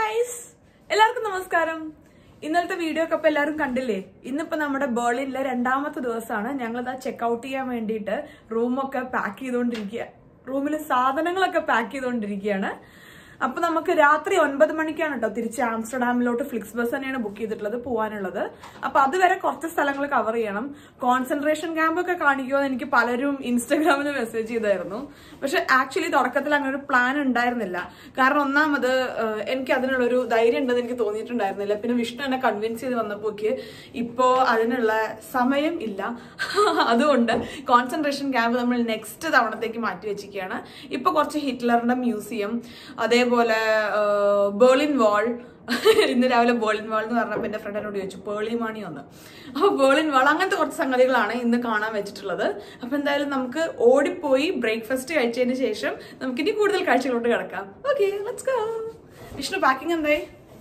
guys എല്ലാവർക്കും നമസ്കാരം ഇന്നലത്തെ വീഡിയോ ഒക്കെ ഇപ്പൊ എല്ലാവരും കണ്ടില്ലേ ഇന്നിപ്പോ നമ്മുടെ ബേർലിനിലെ രണ്ടാമത്തെ ദിവസമാണ് ഞങ്ങളിത് ചെക്ക്ഔട്ട് ചെയ്യാൻ വേണ്ടിയിട്ട് റൂമൊക്കെ പാക്ക് ചെയ്തുകൊണ്ടിരിക്കുക റൂമിൽ സാധനങ്ങളൊക്കെ പാക്ക് ചെയ്തുകൊണ്ടിരിക്കുകയാണ് അപ്പൊ നമുക്ക് രാത്രി ഒൻപത് മണിക്കാണ് കേട്ടോ തിരിച്ച് ആംസ്റ്റർഡാമിലോട്ട് ഫ്ലിക്സ് ബസ് തന്നെയാണ് ബുക്ക് ചെയ്തിട്ടുള്ളത് പോകാനുള്ളത് അപ്പൊ അതുവരെ കുറച്ച് സ്ഥലങ്ങൾ കവർ ചെയ്യണം കോൺസെൻട്രേഷൻ ക്യാമ്പ് ഒക്കെ കാണിക്കുമോ എന്ന് എനിക്ക് പലരും ഇൻസ്റ്റാഗ്രാമിൽ മെസ്സേജ് ചെയ്തായിരുന്നു പക്ഷെ ആക്ച്വലി തുടക്കത്തിൽ അങ്ങനെ ഒരു പ്ലാൻ ഉണ്ടായിരുന്നില്ല കാരണം ഒന്നാമത് ഏഹ്, എനിക്ക് അതിനുള്ളൊരു ധൈര്യം ഉണ്ടെന്ന് എനിക്ക് തോന്നിയിട്ടുണ്ടായിരുന്നില്ല പിന്നെ വിഷ്ണു എന്നെ കൺവിൻസ് ചെയ്ത് വന്നപ്പോക്ക് ഇപ്പോ അതിനുള്ള സമയം ഇല്ല അതുകൊണ്ട് കോൺസെൻട്രേഷൻ ക്യാമ്പ് നമ്മൾ നെക്സ്റ്റ് തവണത്തേക്ക് മാറ്റി വെച്ചിരിക്കുകയാണ് ഇപ്പൊ കുറച്ച് ഹിറ്റ്ലറിന്റെ മ്യൂസിയം അതേപോലെ ഏഹ്, ബേർലിൻ വാൾ ഇന്ന് രാവിലെ ബേർലിൻ വാൾ എന്ന് പറഞ്ഞപ്പോൾ എന്റെ ഫ്രണ്ട് എന്നോട് ചോദിച്ചു പേളി മണി ഒന്ന് അപ്പൊ ബേർലിൻ വാൾ അങ്ങനത്തെ കുറച്ച് സംഗതികളാണ് ഇന്ന് കാണാൻ വെച്ചിട്ടുള്ളത് അപ്പൊ എന്തായാലും നമുക്ക് ഓടിപ്പോയി ബ്രേക്ക്ഫാസ്റ്റ് കഴിച്ചതിന് ശേഷം നമുക്ക് ഇനി കൂടുതൽ കാഴ്ചകളോട്ട് കിടക്കാം okay let's go Vishnu packing എന്തായി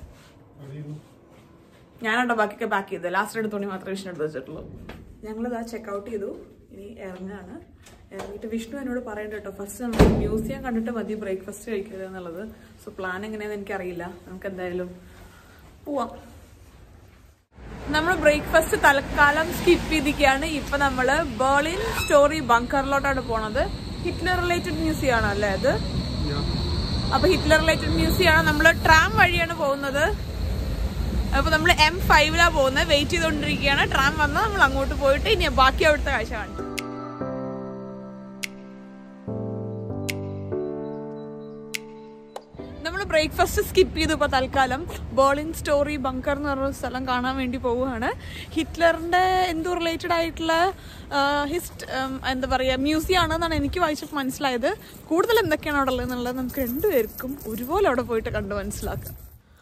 ഞാനാട്ടോ ബാക്കിയൊക്കെ പാക്ക് ചെയ്തത് ലാസ്റ്റ് രണ്ട് തുണി മാത്രമേ വിഷ്ണു എടുത്ത് വെച്ചിട്ടുള്ളൂ ഞങ്ങളിതാ ചെക്കൗട്ട് ചെയ്തു ഇനി ഇറങ്ങാണ് ഇറങ്ങിയിട്ട് വിഷ്ണു എന്നോട് പറയണ്ട കേട്ടോ ഫസ്റ്റ് നമുക്ക് മ്യൂസിയം കണ്ടിട്ട് മതി ബ്രേക്ക്ഫാസ്റ്റ് കഴിക്കുക എന്നുള്ളത് സോ പ്ലാൻ എങ്ങനെയാണെന്ന് എനിക്കറിയില്ല നമുക്ക് എന്തായാലും പോവാം നമ്മൾ ബ്രേക്ക്ഫാസ്റ്റ് തൽക്കാലം സ്കിപ്പ് ചെയ്തിരിക്കുകയാണ് ഇപ്പൊ നമ്മള് ബേർലിൻ സ്റ്റോറി ബങ്കറിലോട്ടാണ് പോണത് ഹിറ്റ്ലർ റിലേറ്റഡ് മ്യൂസിയം ആണ് അല്ലേ അത് അപ്പൊ ഹിറ്റ്ലർ റിലേറ്റഡ് മ്യൂസിയം ആണ് നമ്മൾ ട്രാം വഴിയാണ് പോകുന്നത് അപ്പൊ നമ്മൾ എം ഫൈവിലാ പോകുന്നത് വെയിറ്റ് ചെയ്തുകൊണ്ടിരിക്കുകയാണ് ട്രാം വന്നാൽ നമ്മൾ അങ്ങോട്ട് പോയിട്ട് ഇനി ബാക്കി അവിടുത്തെ കാഴ്ച കാണിച്ചു നമ്മൾ ബ്രേക്ക്ഫാസ്റ്റ് സ്കിപ്പ് ചെയ്തു ഇപ്പൊ തൽക്കാലം ബോളിൻ സ്റ്റോറി ബങ്കർ എന്ന് പറഞ്ഞ സ്ഥലം കാണാൻ വേണ്ടി പോവുകയാണ് ഹിറ്റ്ലറിന്റെ എന്തോ റിലേറ്റഡ് ആയിട്ടുള്ള ഹിസ്റ്റ് എന്താ പറയുക മ്യൂസിയം ആണെന്നാണ് എനിക്ക് വായിച്ചപ്പോൾ മനസ്സിലായത് കൂടുതൽ എന്തൊക്കെയാണ് അവിടെ ഉള്ളത് എന്നുള്ളത് നമുക്ക് രണ്ടുപേർക്കും ഒരുപോലെ അവിടെ പോയിട്ട് കണ്ട് മനസ്സിലാക്കാം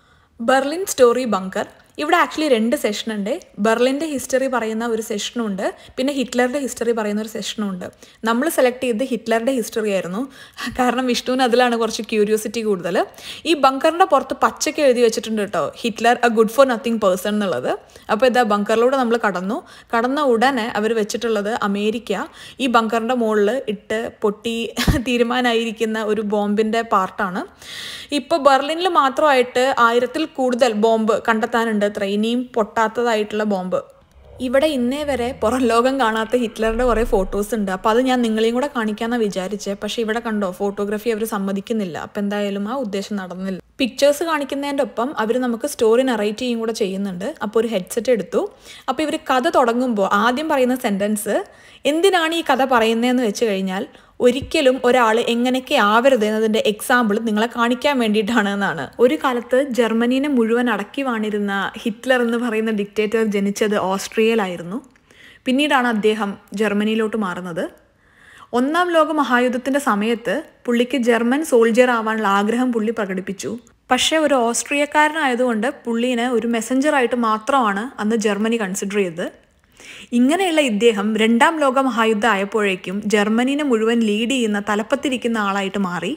ബെർലിൻ സ്റ്റോറി ബങ്കർ ഇവിടെ ആക്ച്വലി രണ്ട് സെഷൻ ഉണ്ട് ബെർലിൻ്റെ ഹിസ്റ്ററി പറയുന്ന ഒരു സെഷനും ഉണ്ട് പിന്നെ ഹിറ്റ്ലറുടെ ഹിസ്റ്ററി പറയുന്ന ഒരു സെഷനും ഉണ്ട് നമ്മൾ സെലക്ട് ചെയ്ത് ഹിറ്റ്ലറുടെ ഹിസ്റ്ററി ആയിരുന്നു കാരണം വിഷ്ണുവിന് അതിലാണ് കുറച്ച് ക്യൂരിയോസിറ്റി കൂടുതൽ ഈ ബങ്കറിൻ്റെ പുറത്ത് പച്ചയ്ക്ക് എഴുതി വെച്ചിട്ടുണ്ട് കേട്ടോ Hitler a good for nothing person എന്നുള്ളത് അപ്പോൾ ഇതാ ബങ്കറിലൂടെ നമ്മൾ കടന്നു കടന്ന ഉടനെ അവർ വെച്ചിട്ടുള്ളത് അമേരിക്ക ഈ ബങ്കറിൻ്റെ മുകളിൽ ഇട്ട് പൊട്ടി തീരുമാനമായിരിക്കുന്ന ഒരു ബോംബിൻ്റെ പാർട്ടാണ് ഇപ്പോൾ ബെർലിനിൽ മാത്രമായിട്ട് ആയിരത്തിൽ കൂടുതൽ ബോംബ് കണ്ടെത്താനുണ്ട് അത്ര ഇനിയും പൊട്ടാത്തതായിട്ടുള്ള ബോംബ് ഇവിടെ ഇന്നേ വരെ പുറം ലോകം കാണാത്ത ഹിറ്റ്ലറുടെ കുറേ ഫോട്ടോസ് ഉണ്ട് അപ്പോൾ അത് ഞാൻ നിങ്ങളെയും കൂടെ കാണിക്കാമെന്നാണ് വിചാരിച്ചത് പക്ഷേ ഇവിടെ കണ്ടോ ഫോട്ടോഗ്രാഫി അവർ സമ്മതിക്കുന്നില്ല അപ്പം എന്തായാലും ആ ഉദ്ദേശം നടന്നില്ല പിക്ചേഴ്സ് കാണിക്കുന്നതിൻ്റെ ഒപ്പം അവർ നമുക്ക് സ്റ്റോറി നറേറ്റ് ചെയ്യും കൂടെ ചെയ്യുന്നുണ്ട് അപ്പോൾ ഒരു ഹെഡ്സെറ്റ് എടുത്തു അപ്പോൾ ഇവർ കഥ തുടങ്ങുമ്പോൾ ആദ്യം പറയുന്ന സെൻറ്റൻസ് എന്തിനാണ് ഈ കഥ പറയുന്നതെന്ന് വെച്ച് കഴിഞ്ഞാൽ ഒരിക്കലും ഒരാൾ എങ്ങനെയൊക്കെ ആവരുത് എന്നതിൻ്റെ എക്സാമ്പിൾ നിങ്ങളെ കാണിക്കാൻ വേണ്ടിയിട്ടാണ് എന്നാണ് ഒരു കാലത്ത് ജർമ്മനീനെ മുഴുവൻ അടക്കി വാണിരുന്ന ഹിറ്റ്ലർ എന്ന് പറയുന്ന ഡിക്റ്റേറ്റർ ജനിച്ചത് ഓസ്ട്രിയയിലായിരുന്നു പിന്നീടാണ് അദ്ദേഹം ജർമ്മനിയിലോട്ട് മാറുന്നത് ഒന്നാം ലോക മഹായുദ്ധത്തിൻ്റെ സമയത്ത് പുള്ളിക്ക് ജർമ്മൻ സോൾജിയർ ആവാനുള്ള ആഗ്രഹം പുള്ളി പ്രകടിപ്പിച്ചു പക്ഷേ ഒരു ഓസ്ട്രിയക്കാരനായതുകൊണ്ട് പുള്ളീനെ ഒരു മെസ്സഞ്ചറായിട്ട് മാത്രമാണ് അന്ന് ജർമ്മനി കൺസിഡർ ചെയ്തത് ഇങ്ങനെയുള്ള ഇദ്ദേഹം രണ്ടാം ലോക മഹായുദ്ധം ആയപ്പോഴേക്കും ജർമ്മനീനെ മുഴുവൻ ലീഡ് ചെയ്യുന്ന തലപ്പത്തിരിക്കുന്ന ആളായിട്ട് മാറി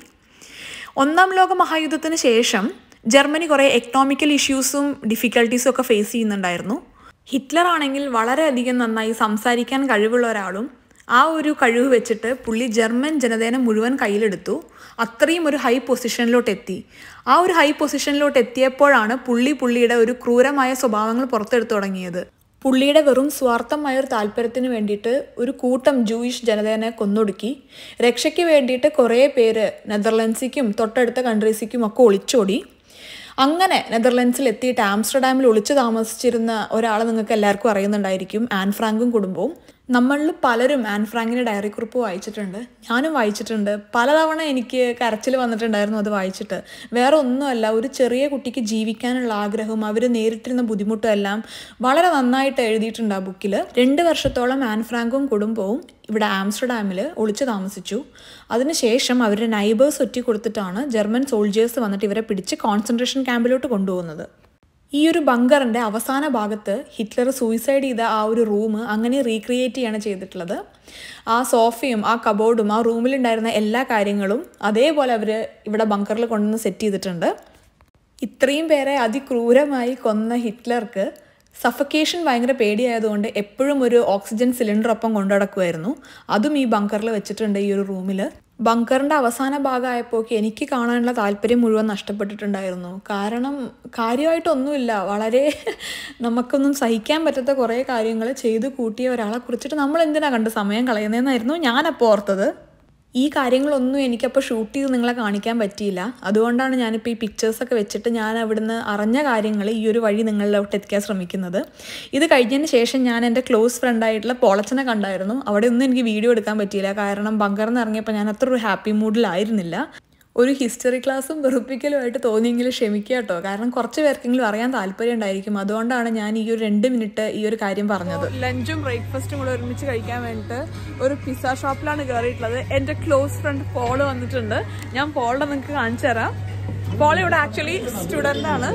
ഒന്നാം ലോക മഹായുദ്ധത്തിന് ശേഷം ജർമ്മനി കുറേ എക്കണോമിക്കൽ ഇഷ്യൂസും ഡിഫിക്കൽട്ടീസും ഒക്കെ ഫേസ് ചെയ്യുന്നുണ്ടായിരുന്നു ഹിറ്റ്ലർ ആണെങ്കിൽ വളരെയധികം നന്നായി സംസാരിക്കാൻ കഴിവുള്ള ഒരാളും ആ ഒരു കഴിവ് വെച്ചിട്ട് പുള്ളി ജർമ്മൻ ജനതേനെ മുഴുവൻ കയ്യിലെടുത്തു അത്രയും ഒരു ഹൈ പൊസിഷനിലോട്ട് എത്തി ആ ഒരു ഹൈ പൊസിഷനിലോട്ട് എത്തിയപ്പോഴാണ് പുള്ളി പുള്ളിയുടെ ഒരു ക്രൂരമായ സ്വഭാവങ്ങൾ പുറത്തെടുത്തു തുടങ്ങിയത് പുള്ളിയുടെ വെറും സ്വാർത്ഥമായ ഒരു താല്പര്യത്തിന് വേണ്ടിയിട്ട് ഒരു കൂട്ടം ജൂയിഷ് ജനതേനെ കൊന്നൊടുക്കി രക്ഷയ്ക്ക് വേണ്ടിയിട്ട് കുറേ പേര് നെതർലൻഡ്സിക്കും തൊട്ടടുത്ത കൺട്രീസിക്കും ഒക്കെ ഒളിച്ചോടി അങ്ങനെ നെതർലൻഡ്സിൽ എത്തിയിട്ട് ആംസ്റ്റർഡാമിൽ ഒളിച്ചു താമസിച്ചിരുന്ന ഒരാളെ നിങ്ങൾക്ക് എല്ലാവർക്കും അറിയുന്നുണ്ടായിരിക്കും ആൻ ഫ്രാങ്കും കുടുംബവും നമ്മളിൽ പലരും ആൻ ഫ്രാങ്കിൻ്റെ ഡയറി കുറിപ്പ് വായിച്ചിട്ടുണ്ട് ഞാനും വായിച്ചിട്ടുണ്ട് പലതവണ എനിക്ക് കരച്ചിൽ വന്നിട്ടുണ്ടായിരുന്നു അത് വായിച്ചിട്ട് വേറെ ഒന്നുമല്ല ഒരു ചെറിയ കുട്ടിക്ക് ജീവിക്കാനുള്ള ആഗ്രഹവും അവർ നേരിട്ടിരുന്ന ബുദ്ധിമുട്ടും എല്ലാം വളരെ നന്നായിട്ട് എഴുതിയിട്ടുണ്ട് ആ ബുക്കിൽ രണ്ട് വർഷത്തോളം ആൻ ഫ്രാങ്കും കുടുംബവും ഇവിടെ ആംസ്റ്റർഡാമിൽ ഒളിച്ചു താമസിച്ചു അതിനുശേഷം അവരുടെ നൈബേഴ്സ് ഒറ്റി കൊടുത്തിട്ടാണ് ജർമ്മൻ സോൾജിയേഴ്സ് വന്നിട്ട് ഇവരെ പിടിച്ച് കോൺസെൻട്രേഷൻ ക്യാമ്പിലോട്ട് കൊണ്ടുപോകുന്നത് ഈ ഒരു ബങ്കറിൻ്റെ അവസാന ഭാഗത്ത് ഹിറ്റ്ലർ സൂയിസൈഡ് ചെയ്ത ആ ഒരു റൂം അങ്ങനെ റീക്രിയേറ്റ് ചെയ്യാണ് ചെയ്തിട്ടുള്ളത് ആ സോഫയും ആ കബോർഡും ആ റൂമിലുണ്ടായിരുന്ന എല്ലാ കാര്യങ്ങളും അതേപോലെ അവർ ഇവിടെ ബങ്കറിൽ കൊണ്ടുവന്ന് സെറ്റ് ചെയ്തിട്ടുണ്ട് ഇത്രയും പേരെ അതിക്രൂരമായി കൊന്ന ഹിറ്റ്ലർക്ക് സഫക്കേഷൻ ഭയങ്കര പേടിയായതുകൊണ്ട് എപ്പോഴും ഒരു ഓക്സിജൻ സിലിണ്ടർ ഒപ്പം കൊണ്ടു നടക്കുമായിരുന്നു അതും ഈ ബങ്കറിൽ വെച്ചിട്ടുണ്ട് ഈ ഒരു റൂമിൽ ബങ്കറിൻ്റെ അവസാന ഭാഗമായപ്പോൾക്ക് എനിക്ക് കാണാനുള്ള താല്പര്യം മുഴുവൻ നഷ്ടപ്പെട്ടിട്ടുണ്ടായിരുന്നു കാരണം കാര്യമായിട്ടൊന്നുമില്ല വളരെ നമുക്കൊന്നും സഹിക്കാൻ പറ്റാത്ത കുറേ കാര്യങ്ങൾ ചെയ്തു കൂട്ടിയ ഒരാളെ കുറിച്ചിട്ട് നമ്മൾ എന്തിനാ കണ്ട് സമയം കളയുന്നതെന്നായിരുന്നു ഞാനപ്പോൾ ഓർത്തത് ഈ കാര്യങ്ങളൊന്നും എനിക്കപ്പോൾ ഷൂട്ട് ചെയ്ത് നിങ്ങളെ കാണിക്കാൻ പറ്റിയില്ല അതുകൊണ്ടാണ് ഞാനിപ്പോൾ ഈ പിക്ചേഴ്സൊക്കെ വെച്ചിട്ട് ഞാൻ അവിടുന്ന് അറിഞ്ഞ കാര്യങ്ങൾ ഈ ഒരു വഴി നിങ്ങളിലോട്ട് എത്തിക്കാൻ ശ്രമിക്കുന്നത് ഇത് കഴിഞ്ഞതിന് ശേഷം ഞാൻ എൻ്റെ ക്ലോസ് ഫ്രണ്ടായിട്ടുള്ള പോളച്ചനെ കണ്ടായിരുന്നു അവിടെ ഒന്നും എനിക്ക് വീഡിയോ എടുക്കാൻ പറ്റിയില്ല കാരണം ബങ്കറിന്ന് ഇറങ്ങിയപ്പോൾ ഞാൻ അത്ര ഒരു ഹാപ്പി മൂഡിലായിരുന്നില്ല ഒരു ഹിസ്റ്ററി ക്ലാസ്സും വെറുപ്പിക്കലുമായിട്ട് തോന്നിയെങ്കിലും ക്ഷമിക്കുക കേട്ടോ കാരണം കുറച്ച് പേർക്കെങ്കിലും അറിയാൻ താല്പര്യം ഉണ്ടായിരിക്കും അതുകൊണ്ടാണ് ഞാൻ ഈ ഒരു രണ്ട് മിനിറ്റ് ഈ ഒരു കാര്യം പറഞ്ഞത് ലഞ്ചും ബ്രേക്ക്ഫാസ്റ്റും കൂടെ ഒരുമിച്ച് കഴിക്കാൻ വേണ്ടിയിട്ട് ഒരു പിസ്സ ഷോപ്പിലാണ് കയറിയിട്ടുള്ളത് എൻ്റെ ക്ലോസ് ഫ്രണ്ട് പോള് വന്നിട്ടുണ്ട് ഞാൻ പോളിനെ നിങ്ങൾക്ക് കാണിച്ചു തരാം പോൾ ഇവിടെ ആക്ച്വലി സ്റ്റുഡൻ്റ് ആണ്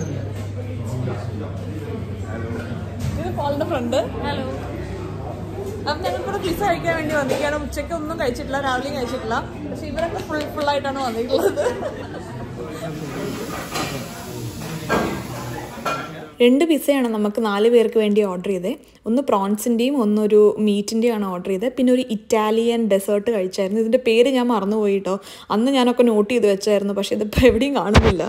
ഇത് പോളിന്റെ ഫ്രണ്ട് ഹലോ അപ്പം ഞങ്ങൾക്കിവിടെ പിസ്സ കഴിക്കാൻ വേണ്ടി വന്നിരിക്കുകയാണ് ഉച്ചയ്ക്ക് ഒന്നും കഴിച്ചിട്ടില്ല രാവിലെയും കഴിച്ചിട്ടില്ല പക്ഷെ ഇവരൊക്കെ ഫുൾ ഫുള്ളായിട്ടാണ് വന്നിട്ടുള്ളത് രണ്ട് പിസ്സയാണ് നമുക്ക് നാല് പേർക്ക് വേണ്ടി ഓർഡർ ചെയ്തത് ഒന്ന് പ്രോൺസിൻ്റെയും ഒന്നൊരു മീറ്റിൻ്റെയും ആണ് ഓർഡർ ചെയ്തത് പിന്നെ ഒരു ഇറ്റാലിയൻ ഡെസേർട്ട് കഴിച്ചായിരുന്നു ഇതിൻ്റെ പേര് ഞാൻ മറന്നുപോയി കേട്ടോ അന്ന് ഞാനൊക്കെ നോട്ട് ചെയ്ത് വെച്ചായിരുന്നു പക്ഷേ ഇതിപ്പോൾ എവിടെയും കാണുന്നില്ല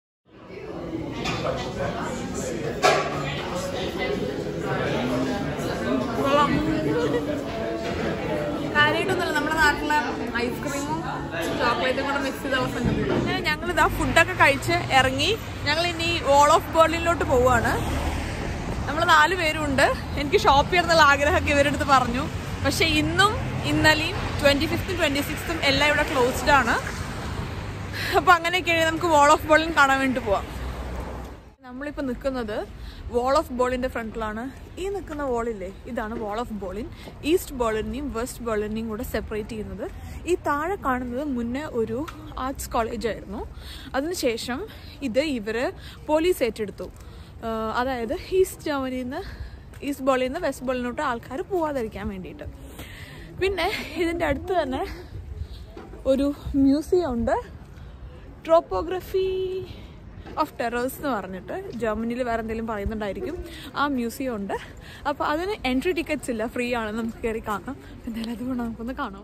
കാര്യമായിട്ടൊന്നുമില്ല നമ്മുടെ നാട്ടിലെ ഐസ്ക്രീമും ചോക്ലേറ്റും കൂടെ മിക്സ് ചെയ്തുള്ള സംഗതി അങ്ങനെ ഞങ്ങൾ ഇതാ ഫുഡൊക്കെ കഴിച്ച് ഇറങ്ങി ഞങ്ങൾ ഇനി വോൾ ഓഫ് ബേർലിനിലോട്ട് പോവുകയാണ് നമ്മൾ നാല് പേരുണ്ട് എനിക്ക് ഷോപ്പ് ചെയ്യണമെന്നുള്ള ആഗ്രഹമൊക്കെ ഇവരുടെ അടുത്ത് പറഞ്ഞു പക്ഷെ ഇന്നും ഇന്നലെയും ട്വന്റി ഫിഫ്ത്തും ട്വന്റി സിക്സ്ത്തും എല്ലാം ഇവിടെ ക്ലോസ്ഡ് ആണ് അപ്പൊ അങ്ങനെയൊക്കെയാണ് നമുക്ക് വോൾ ഓഫ് ബോളിൻ കാണാൻ വേണ്ടി പോവാം നമ്മളിപ്പോൾ നിൽക്കുന്നത് വാൾ ഓഫ് ബോളിൻ്റെ ഫ്രണ്ടിലാണ് ഈ നിൽക്കുന്ന വാളില്ലേ ഇതാണ് വാൾ ഓഫ് ബോളിൻ ഈസ്റ്റ് ബോളിനെയും വെസ്റ്റ് ബോളിനെയും കൂടെ സെപ്പറേറ്റ് ചെയ്യുന്നത് ഈ താഴെ കാണുന്നത് മുന്നേ ഒരു ആർട്സ് കോളേജ് ആയിരുന്നു അതിനുശേഷം ഇത് ഇവർ പോലീസ് ഏറ്റെടുത്തു ആഹ് അതായത് ഈസ്റ്റ് ജർമ്മനിയിൽ നിന്ന് ഈസ്റ്റ് ബോളിൽ നിന്ന് വെസ്റ്റ് ബോളിലോട്ട് ആൾക്കാർ പോവാതിരിക്കാൻ വേണ്ടിയിട്ട് പിന്നെ ഇതിൻ്റെ അടുത്ത് തന്നെ ഒരു മ്യൂസിയം ഉണ്ട് ട്രോപ്പോഗ്രഫി ഓഫ് ടെറേഴ്സ് എന്ന് പറഞ്ഞിട്ട് ജർമ്മനിയിൽ വേറെ എന്തെങ്കിലും പറയുന്നുണ്ടായിരിക്കും ആ മ്യൂസിയം ഉണ്ട് അപ്പോൾ അതിന് എൻട്രി ടിക്കറ്റ്സ് ഇല്ല ഫ്രീ ആണ് നമുക്ക് കയറി കാണാം എന്തായാലും അതുകൊണ്ട് നമുക്കൊന്ന് കാണാം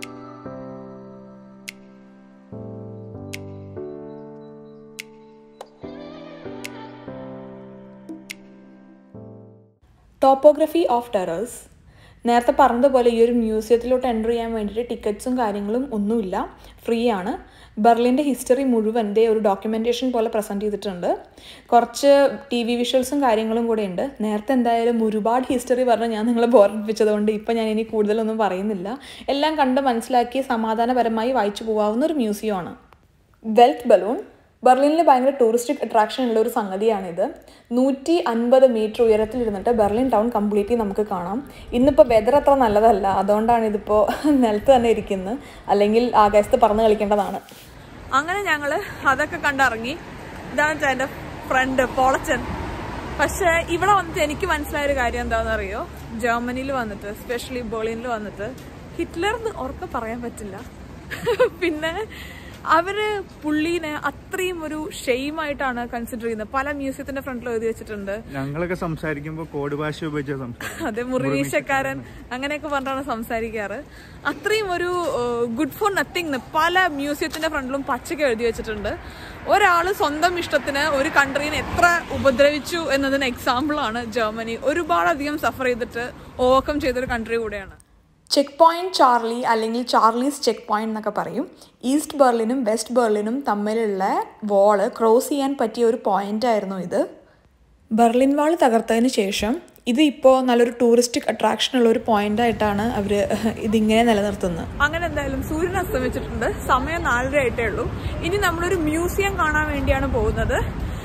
ടോപ്പോഗ്രഫി ഓഫ് ടെറേഴ്സ് നേരത്തെ പറഞ്ഞതുപോലെ ഈ ഒരു മ്യൂസിയത്തിലോട്ട് എൻ്റർ ചെയ്യാൻ വേണ്ടിയിട്ട് ടിക്കറ്റ്സും കാര്യങ്ങളും ഒന്നുമില്ല ഫ്രീ ആണ് ബെർലിൻ്റെ ഹിസ്റ്ററി മുഴുവൻ ദേ ഒരു ഡോക്യുമെൻറ്റേഷൻ പോലെ പ്രസൻറ്റ് ചെയ്തിട്ടുണ്ട് കുറച്ച് ടി വി വിഷ്വൽസും കാര്യങ്ങളും കൂടെ ഉണ്ട് നേരത്തെ എന്തായാലും ഒരുപാട് ഹിസ്റ്ററി പറഞ്ഞ് ഞാൻ നിങ്ങളെ ബോറടിപ്പിച്ചതുകൊണ്ട് ഇപ്പം ഞാൻ ഇനി കൂടുതലൊന്നും പറയുന്നില്ല എല്ലാം കണ്ട് മനസ്സിലാക്കി സമാധാനപരമായി വായിച്ചു പോകാവുന്ന ഒരു മ്യൂസിയമാണ് വെൽറ്റ് ബലൂൺ ബെർലിനിൽ ഭയങ്കര ടൂറിസ്റ്റിക് അട്രാക്ഷൻ ഉള്ള ഒരു സംഗതിയാണിത് നൂറ്റി അൻപത് മീറ്റർ ഉയരത്തിലിരുന്നിട്ട് ബെർലിൻ ടൗൺ കംപ്ലീറ്റ്ലി നമുക്ക് കാണാം ഇന്നിപ്പോൾ വെതർ അത്ര നല്ലതല്ല അതുകൊണ്ടാണ് ഇതിപ്പോൾ നിലത്ത് തന്നെ ഇരിക്കുന്നത് അല്ലെങ്കിൽ ആകാശത്ത് പറന്ന് കളിക്കേണ്ടതാണ് അങ്ങനെ ഞങ്ങൾ അതൊക്കെ കണ്ടിറങ്ങി ഇതാണ് എൻ്റെ ഫ്രണ്ട് പോളച്ചൻ പക്ഷേ ഇവിടെ വന്നിട്ട് എനിക്ക് മനസ്സിലായ ഒരു കാര്യം എന്താണെന്ന് അറിയോ ജർമ്മനിയിൽ വന്നിട്ട് സ്പെഷ്യലി ബെർലിനിൽ വന്നിട്ട് ഹിറ്റ്ലർ എന്ന് ഉറക്കെ പറയാൻ പറ്റില്ല പിന്നെ അവര് പുള്ളീനെ അത്രയും ഒരു ഷെയിമായിട്ടാണ് കൺസിഡർ ചെയ്യുന്നത് പല മ്യൂസിയത്തിന്റെ ഫ്രണ്ടിൽ എഴുതി വെച്ചിട്ടുണ്ട് ഞങ്ങളൊക്കെ സംസാരിക്കുമ്പോ കോഡ് ഭാഷ ഉപയോഗിച്ച സംസാരിക്കും അതെ മുറിവീശക്കാരൻ അങ്ങനെയൊക്കെ പറഞ്ഞാണ് സംസാരിക്കാറ് അത്രയും ഒരു ഗുഡ് ഫോർ നത്തിങ് പല മ്യൂസിയത്തിന്റെ ഫ്രണ്ടിലും പച്ചയ്ക്ക് എഴുതി വെച്ചിട്ടുണ്ട് ഒരാൾ സ്വന്തം ഇഷ്ടത്തിന് ഒരു കൺട്രീനെ എത്ര ഉപദ്രവിച്ചു എന്നതിന് എക്സാമ്പിളാണ് ജർമ്മനി ഒരുപാടധികം സഫർ ചെയ്തിട്ട് ഓവർകം ചെയ്തൊരു കൺട്രി കൂടെയാണ് ചെക്ക് പോയിന്റ് ചാർലി അല്ലെങ്കിൽ ചാർലീസ് ചെക്ക് പോയിന്റ് എന്നൊക്കെ പറയും ഈസ്റ്റ് ബെർലിനും വെസ്റ്റ് ബെർലിനും തമ്മിലുള്ള വാള് ക്രോസ് ചെയ്യാൻ പറ്റിയ ഒരു പോയിന്റ് ആയിരുന്നു ഇത് ബെർലിൻ വാൾ തകർത്തതിന് ശേഷം ഇത് ഇപ്പോൾ നല്ലൊരു ടൂറിസ്റ്റിക് അട്രാക്ഷൻ ഉള്ള ഒരു പോയിന്റ് ആയിട്ടാണ് അവർ ഇതിങ്ങനെ നിലനിർത്തുന്നത് അങ്ങനെ എന്തായാലും സൂര്യൻ അസ്തമിച്ചിട്ടുണ്ട് സമയം നാലര ആയിട്ടേ ഉള്ളൂ ഇനി നമ്മളൊരു മ്യൂസിയം കാണാൻ വേണ്ടിയാണ് പോകുന്നത്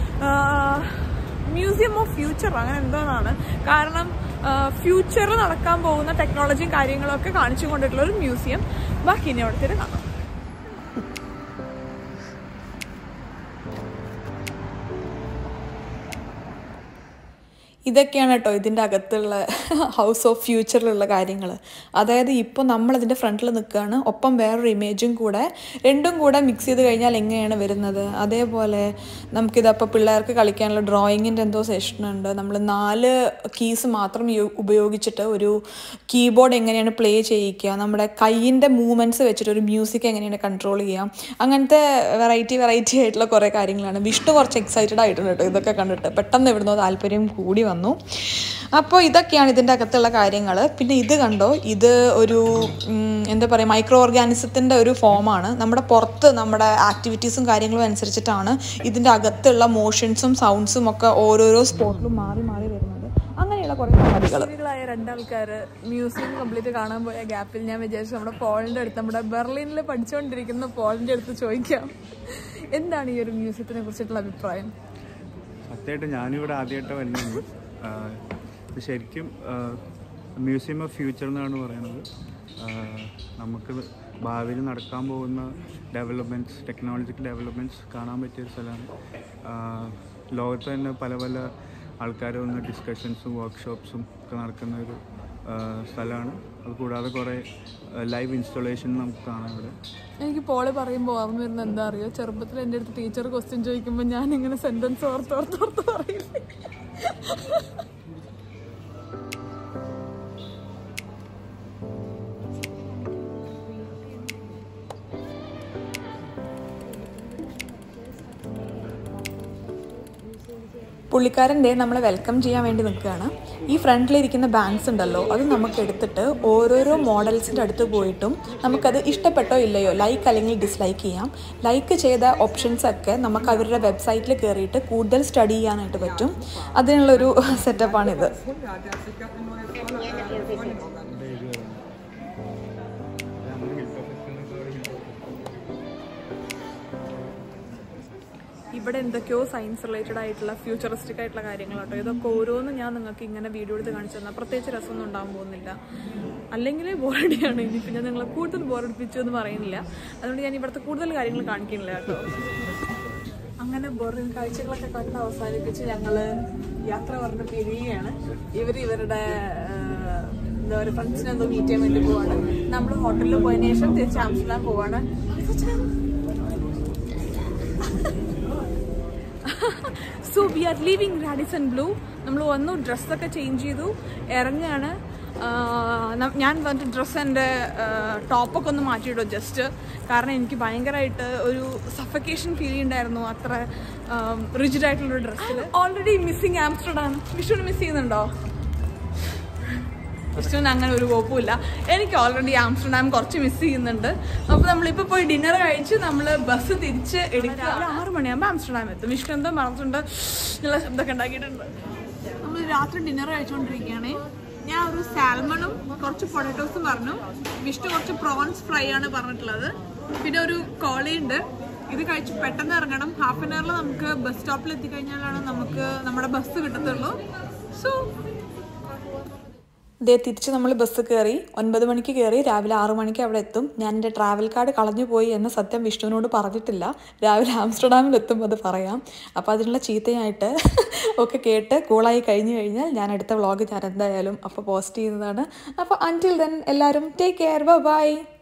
മ്യൂസിയം ഓഫ് ഫ്യൂച്ചർ അങ്ങനെ എന്തോന്നാണ് കാരണം ഫ്യൂച്ചറിൽ നടക്കാൻ പോകുന്ന ടെക്നോളജിയും കാര്യങ്ങളും ഒക്കെ കാണിച്ചു കൊണ്ടിട്ടുള്ള ഒരു മ്യൂസിയം ബാക്കി ഇനി അവിടുത്തെ കാണാം ഇതൊക്കെയാണ് കേട്ടോ ഇതിൻ്റെ അകത്തുള്ള ഹൗസ് ഓഫ് ഫ്യൂച്ചറിലുള്ള കാര്യങ്ങൾ അതായത് ഇപ്പോൾ നമ്മളതിൻ്റെ ഫ്രണ്ടിൽ നിൽക്കുകയാണ് ഒപ്പം വേറൊരു ഇമേജും കൂടെ രണ്ടും കൂടെ മിക്സ് ചെയ്ത് കഴിഞ്ഞാൽ എങ്ങനെയാണ് വരുന്നത് അതേപോലെ നമുക്കിതപ്പോൾ പിള്ളേർക്ക് കളിക്കാനുള്ള ഡ്രോയിങ്ങിൻ്റെ എന്തോ സെഷൻ ഉണ്ട് നമ്മൾ നാല് കീസ് മാത്രം യു- ഉപയോഗിച്ചിട്ട് ഒരു കീബോർഡ് എങ്ങനെയാണ് പ്ലേ ചെയ്യിക്കുക നമ്മുടെ കൈയിൻ്റെ മൂവ്മെൻറ്റ്സ് വെച്ചിട്ട് ഒരു മ്യൂസിക് എങ്ങനെയാണ് കൺട്രോൾ ചെയ്യാം അങ്ങനത്തെ വെറൈറ്റി വെറൈറ്റി ആയിട്ടുള്ള കുറേ കാര്യങ്ങളാണ് വിഷ്ണു കുറച്ച് എക്സൈറ്റഡ് ആയിട്ടുണ്ട് കേട്ടോ ഇതൊക്കെ കണ്ടിട്ട് പെട്ടെന്ന് ഇവിടുന്ന് താല്പര്യം കൂടി വന്നു അപ്പോൾ ഇതൊക്കെയാണ് ഇതിൻ്റെ അകത്തുള്ള കാര്യങ്ങൾ പിന്നെ ഇത് കണ്ടോ ഇത് ഒരു ഉം, എന്താ പറയുക മൈക്രോ ഓർഗാനിസത്തിൻ്റെ ഒരു ഫോമാണ് നമ്മുടെ പുറത്ത് നമ്മുടെ ആക്ടിവിറ്റീസും കാര്യങ്ങളും അനുസരിച്ചിട്ടാണ് ഇതിൻ്റെ അകത്തുള്ള മോഷൻസും സൗണ്ട്സും ഒക്കെ ഓരോരോ സ്പോട്ടിലും മാറി മാറി വരുന്നത് അങ്ങനെയുള്ള കുറേ സംഗതികൾ ായ രണ്ടാൾക്കാർ മ്യൂസിയം കംപ്ലീറ്റ് കാണാൻ പോയ ഗ്യാപ്പിൽ ഞാൻ വിചാരിച്ചു നമ്മുടെ പോളിന്റെ അടുത്ത് നമ്മുടെ ബെർലിനിൽ പഠിച്ചുകൊണ്ടിരിക്കുന്ന പോളിന്റെ അടുത്ത് ചോദിക്കാം എന്താണ് ഈ ഒരു മ്യൂസിയത്തിനെ കുറിച്ചിട്ടുള്ള അഭിപ്രായം സത്യമായിട്ട് ഞാനിവിടെ ആദ്യമായിട്ട് വരുന്നത് ആഹ് ഇത് ശരിക്കും മ്യൂസിയം ഓഫ് ഫ്യൂച്ചർ എന്നാണ് പറയുന്നത് ആഹ് നമുക്ക് ഭാവിയിൽ നടക്കാൻ പോകുന്ന ഡെവലപ്മെൻറ്റ്സ് ടെക്നോളജിക്കൽ ഡെവലപ്മെൻറ്റ്സ് കാണാൻ പറ്റിയൊരു സ്ഥലമാണ് ആഹ് ലോകത്ത് തന്നെ പല പല ആൾക്കാർ വന്ന് ഡിസ്കഷൻസും വർക്ക്ഷോപ്സും ഒക്കെ നടക്കുന്ന ഒരു ആഹ് സ്ഥലമാണ് അത് കൂടാതെ കുറേ ലൈവ് ഇൻസ്റ്റലേഷൻ നമുക്ക് കാണാം ഇവിടെ എനിക്ക് പോള് പറയുമ്പോൾ ഓർമ്മ വരുന്നത് എന്താ അറിയോ ചെറുപ്പത്തിൽ എൻ്റെ അടുത്ത് ടീച്ചർ ക്വസ്റ്റ്യൻ ചോദിക്കുമ്പോൾ ഞാൻ ഇങ്ങനെ സെന്റൻസ് ഓർത്ത് ഓർത്ത് ഓർത്ത് പറയില്ലേ പുള്ളിക്കാരൻ ദേ നമ്മളെ വെൽക്കം ചെയ്യാൻ വേണ്ടി നിൽക്കുകയാണ് ഈ ഫ്രണ്ടിലിരിക്കുന്ന ബാങ്ക്സ് ഉണ്ടല്ലോ അത് നമുക്ക് എടുത്തിട്ട് ഓരോരോ മോഡൽസിൻ്റെ അടുത്ത് പോയിട്ടും നമുക്കത് ഇഷ്ടപ്പെട്ടോ ഇല്ലയോ ലൈക്ക് അല്ലെങ്കിൽ ഡിസ്ലൈക്ക് ചെയ്യാം ലൈക്ക് ചെയ്ത ഓപ്ഷൻസ് ഒക്കെ നമുക്ക് അവരുടെ വെബ്സൈറ്റിൽ കയറിയിട്ട് കൂടുതൽ സ്റ്റഡി ചെയ്യാനായിട്ട് പറ്റും അതിനുള്ളൊരു സെറ്റപ്പാണിത് ഇവിടെ എന്തൊക്കെയോ സയൻസ് റിലേറ്റഡ് ആയിട്ടുള്ള ഫ്യൂച്ചറിസ്റ്റിക് ആയിട്ടുള്ള കാര്യങ്ങളാട്ടോ ഇതൊക്കെ ഓരോന്നും ഞാൻ നിങ്ങൾക്ക് ഇങ്ങനെ വീഡിയോ എടുത്ത് കാണിച്ചു തന്നാൽ പ്രത്യേകിച്ച് രസമൊന്നും ഉണ്ടാകാൻ പോകുന്നില്ല അല്ലെങ്കിൽ ബോറടിയാണ് ഇനിയിപ്പോൾ ഞാൻ നിങ്ങളെ കൂടുതൽ ബോറടിപ്പിച്ചു എന്ന് പറയുന്നില്ല അതുകൊണ്ട് ഞാൻ ഇവിടുത്തെ കൂടുതൽ കാര്യങ്ങൾ കാണിക്കുന്നില്ല കേട്ടോ അങ്ങനെ ബോറിംഗ് കാഴ്ചകളൊക്കെ കണ്ട് അവസാനിപ്പിച്ച് ഞങ്ങള് യാത്ര പറഞ്ഞ് പിരിയുകയാണ് ഇവർ ഇവരുടെ ആ, എന്താ പറയുക ഫ്രണ്ട്സിനെ എന്തോ മീറ്റ് ചെയ്യാൻ വേണ്ടി പോവാണ് നമ്മൾ ഹോട്ടലിൽ പോയതിനു ശേഷം തിരിച്ച് ആംസ്റ്റർഡാം പോവാണ് so we are leaving Radisson Blu നമ്മൾ വന്നു ഡ്രസ്സൊക്കെ ചേഞ്ച് ചെയ്തു ഇറങ്ങുകയാണ് ആഹ് ന- ഞാൻ വന്നിട്ട് ഡ്രസ്സ് എൻ്റെ ടോപ്പൊക്കെ ഒന്ന് മാറ്റിയിട്ടോ ജസ്റ്റ് കാരണം എനിക്ക് ഭയങ്കരമായിട്ട് ഒരു സഫക്കേഷൻ ഫീൽ ഉണ്ടായിരുന്നു അത്ര റിജിഡ് ആയിട്ടുള്ള ഡ്രസ്സിൽ ഓൾറെഡി മിസ്സിങ് ആംസ്റ്റർഡാം വിഷുവിന് മിസ് ചെയ്യുന്നുണ്ടോ വിഷ്ണുവിന് അങ്ങനെ ഒരു കുഴപ്പമില്ല എനിക്ക് ഓൾറെഡി ആംസ്റ്റർഡാം കുറച്ച് മിസ് ചെയ്യുന്നുണ്ട് അപ്പോൾ നമ്മളിപ്പോൾ പോയി ഡിന്നർ കഴിച്ച് നമ്മൾ ബസ് തിരിച്ച് എടുക്കുക രാവിലെ ആറ് മണിയാകുമ്പോൾ ആംസ്റ്റർഡാം എത്തും വിഷ്ണു എന്തോ മറന്നിട്ടുണ്ട് നല്ല ശബ്ദമൊക്കെ ഉണ്ടാക്കിയിട്ടുണ്ട് നമ്മൾ രാത്രി ഡിന്നർ കഴിച്ചുകൊണ്ടിരിക്കുകയാണേ ഞാൻ ഒരു സാൽമണും കുറച്ച് പൊട്ടറ്റോസും പറഞ്ഞു വിഷ്ണു കുറച്ച് പ്രോൺസ് ഫ്രൈ ആണ് പറഞ്ഞിട്ടുള്ളത് പിന്നെ ഒരു കോളയുണ്ട് ഇത് കഴിച്ച് പെട്ടെന്ന് ഇറങ്ങണം ഹാഫ് ആൻ അവറിൽ നമുക്ക് ബസ് സ്റ്റോപ്പിൽ എത്തിക്കഴിഞ്ഞാലാണ് നമുക്ക് നമ്മുടെ ബസ് കിട്ടത്തുള്ളൂ സോ ദേ തിരിച്ച് നമ്മൾ ബസ് കയറി ഒൻപത് മണിക്ക് കയറി രാവിലെ ആറു മണിക്ക് അവിടെ എത്തും ഞാൻ എൻ്റെ ട്രാവൽ കാർഡ് കളഞ്ഞു പോയി എന്ന സത്യം വിഷ്ണുവിനോട് പറഞ്ഞിട്ടില്ല രാവിലെ ആംസ്റ്റർഡാമിൽ എത്തുമ്പോൾ അത് പറയാം അപ്പോൾ അതിനുള്ള ചീത്തയായിട്ട് ഒക്കെ കേട്ട് കൂളായി കഴിഞ്ഞു കഴിഞ്ഞാൽ ഞാൻ അടുത്ത വ്ളോഗ് ഞാൻ എന്തായാലും അപ്പോൾ പോസ്റ്റ് ചെയ്യുന്നതാണ് അപ്പോൾ അൻറ്റിൽ ദെൻ എല്ലാവരും ടേക്ക് കെയർ ബൈ